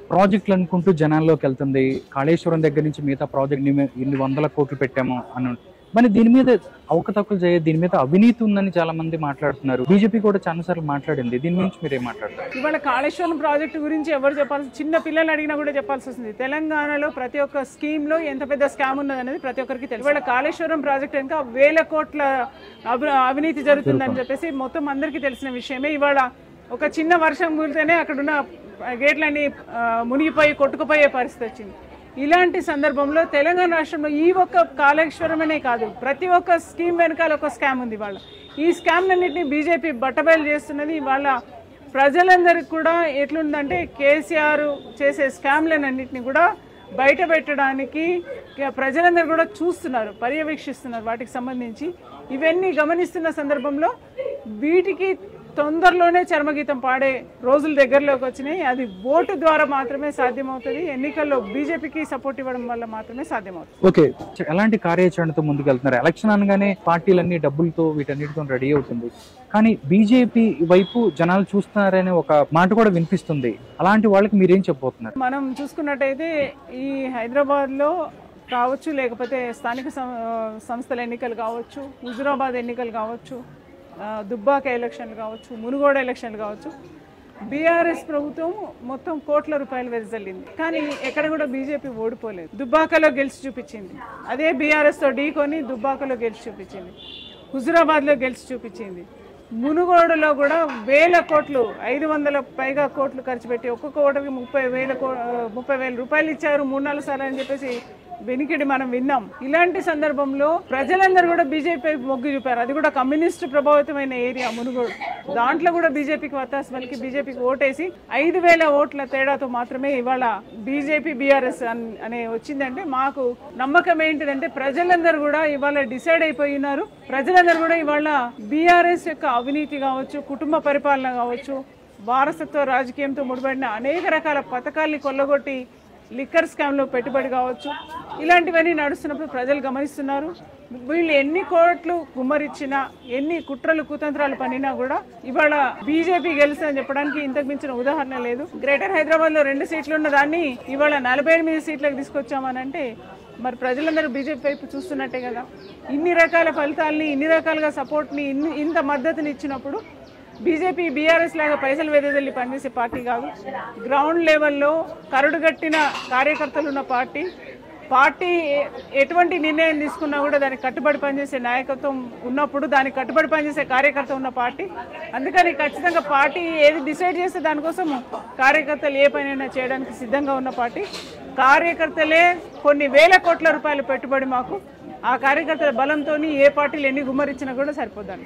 ప్రాజెక్టులు అనుకుంటూ జనాల్లోకి వెళ్తుంది కాళేశ్వరం దగ్గర నుంచి మిగతా ప్రాజెక్ట్ ఇన్ని వందల కోట్లు పెట్టాము అని మరి దీని మీద అవకతవకలు చేయ దీని మీద అవినీతి ఉందని చాలా మంది మాట్లాడుతున్నారు బీజేపీ కూడా చాలాసార్లు మాట్లాడింది దీని గురించి మీరు ఏం మాట్లాడతారు ఇవాళ కాళేశ్వరం ప్రాజెక్టు గురించి ఎవరు చెప్పాల్సి చిన్న పిల్లలు అడిగినా కూడా చెప్పాల్సి వస్తుంది తెలంగాణలో ప్రతి ఒక్క స్కీమ్ లో ఎంత పెద్ద స్కామ్ ఉన్నది అనేది ప్రతి ఒక్కరికి తెలుసు ఇవాళ కాళేశ్వరం ప్రాజెక్ట్ ఇంకా వేల కోట్ల అవి- అవినీతి జరుగుతుందని చెప్పేసి మొత్తం అందరికీ తెలిసిన విషయమే ఇవాళ ఒక చిన్న వర్షం కూలితేనే అక్కడున్న గేట్లన్నీ ఆ, మునిగిపోయి కొట్టుకుపోయే పరిస్థితి వచ్చింది ఇలాంటి సందర్భంలో తెలంగాణ రాష్ట్రంలో ఈ ఒక్క కాళేశ్వరమనే కాదు ప్రతి ఒక్క స్కీమ్ వెనకాల ఒక స్కామ్ ఉంది ఇవాళ ఈ స్కామ్లన్నింటినీ బీజేపీ బట్టబయలు చేస్తున్నది ఇవాళ ప్రజలందరికీ కూడా ఎట్లుందంటే కేసీఆర్ చేసే స్కామ్లన్నింటినీ కూడా బయట పెట్టడానికి ఇక ప్రజలందరూ కూడా చూస్తున్నారు పర్యవేక్షిస్తున్నారు వాటికి సంబంధించి ఇవన్నీ గమనిస్తున్న సందర్భంలో వీటికి తొందరలోనే చర్మగీతం పాడే రోజులు దగ్గరలోకి వచ్చినాయి అది ఓటు ద్వారా మాత్రమే సాధ్యమవుతుంది ఎన్నికల్లో బీజేపీకి సపోర్ట్ ఇవ్వడం వల్ల మాత్రమే సాధ్యమవుతుంది ఓకే ఎలాంటి కార్యాచరణతో ముందుకెళ్తున్నారు ఎలక్షన్ అనగానే పార్టీలన్నీ డబ్బులతో వీటన్నిటితో రెడీ అవుతుంది కానీ బీజేపీ వైపు జనాలు చూస్తున్నారనే ఒక మాట కూడా వినిపిస్తుంది అలాంటి వాళ్ళకి మీరేం చెప్పబోతున్నారు మనం చూసుకున్నట్టయితే ఈ హైదరాబాద్లో కావచ్చు లేకపోతే స్థానిక సం- సంస్థల ఎన్నికలు కావచ్చు హుజురాబాద్ ఎన్నికలు కావచ్చు ఆ, దుబ్బాక ఎలక్షన్లు కావచ్చు మునుగోడ ఎలక్షన్లు కావచ్చు బీఆర్ఎస్ ప్రభుత్వం మొత్తం కోట్ల రూపాయలు వెదజల్లింది కానీ ఎక్కడ కూడా బీజేపీ ఓడిపోలేదు దుబ్బాకలో గెలిచి చూపించింది అదే బీఆర్ఎస్తో ఢీకొని దుబ్బాకలో గెలిచి చూపించింది హుజురాబాద్లో గెలిచి చూపించింది మునుగోడులో కూడా వేల కోట్లు ఐదు వందల పైగా కోట్లు ఖర్చు పెట్టి ఒక్కొక్క ఓటర్కి ముప్పై వేల కో- ముప్పై వేల రూపాయలు ఇచ్చారు మూడు నాలుగు సార్లు అని చెప్పేసి వెనికిడి మనం విన్నాం ఇలాంటి సందర్భంలో ప్రజలందరూ కూడా బీజేపీ మొగ్గు చూపారు అది కూడా కమ్యూనిస్ట్ ప్రభావితమైన ఏరియా మునుగోడు దాంట్లో కూడా బీజేపీకి వత్తాసు పలికి బీజేపీకి ఓటేసి ఐదు వేల ఓట్ల తేడాతో మాత్రమే ఇవాళ బీజేపీ బీఆర్ఎస్ అనే వచ్చిందంటే మాకు నమ్మకం ఏంటిదంటే ప్రజలందరూ కూడా ఇవాళ డిసైడ్ అయిపోయి ఉన్నారు ప్రజలందరూ కూడా ఇవాళ బీఆర్ఎస్ యొక్క అవినీతి కావచ్చు కుటుంబ పరిపాలన కావచ్చు వారసత్వ రాజకీయంతో ముడిపడిన అనేక రకాల పథకాల్ని కొల్లగొట్టి లిక్కర్ స్కామ్లో పెట్టుబడి కావచ్చు ఇలాంటివన్నీ నడుస్తున్నప్పుడు ప్రజలు గమనిస్తున్నారు వీళ్ళు ఎన్ని కోట్లు గుమ్మరిచ్చినా ఎన్ని కుట్రలు కుతంత్రాలు పనినా కూడా ఇవాళ బీజేపీ గెలుస్తుందని చెప్పడానికి ఇంతకు మించిన ఉదాహరణ లేదు గ్రేటర్ హైదరాబాద్ లో రెండు సీట్లు ఉన్న దాన్ని ఇవాళ నలభై ఎనిమిది సీట్లకు తీసుకొచ్చామనంటే మరి ప్రజలందరూ బీజేపీ వైపు చూస్తున్నట్టే కదా ఇన్ని రకాల ఫలితాలని ఇన్ని రకాలుగా సపోర్ట్ని ఇన్ని ఇంత మద్దతుని ఇచ్చినప్పుడు బీజేపీ బీఆర్ఎస్ లాగా పైసలు వెదజల్లి పనిచేసే పార్టీ కాదు గ్రౌండ్ లెవెల్లో కరుడుగట్టిన కార్యకర్తలు ఉన్న పార్టీ పార్టీ ఎ- ఎటువంటి నిర్ణయం తీసుకున్నా కూడా దానికి కట్టుబడి పనిచేసే నాయకత్వం ఉన్నప్పుడు దానికి కట్టుబడి పనిచేసే కార్యకర్త ఉన్న పార్టీ అందుకని ఖచ్చితంగా పార్టీ ఏది డిసైడ్ చేస్తే దానికోసం కార్యకర్తలు ఏ పనైనా చేయడానికి సిద్ధంగా ఉన్న పార్టీ కార్యకర్తలే కొన్ని వేల కోట్ల రూపాయల పెట్టుబడి మాకు ఆ కార్యకర్తల బలంతో ఏ పార్టీలు ఎన్ని గుమ్మరించినా కూడా సరిపోదాన్ని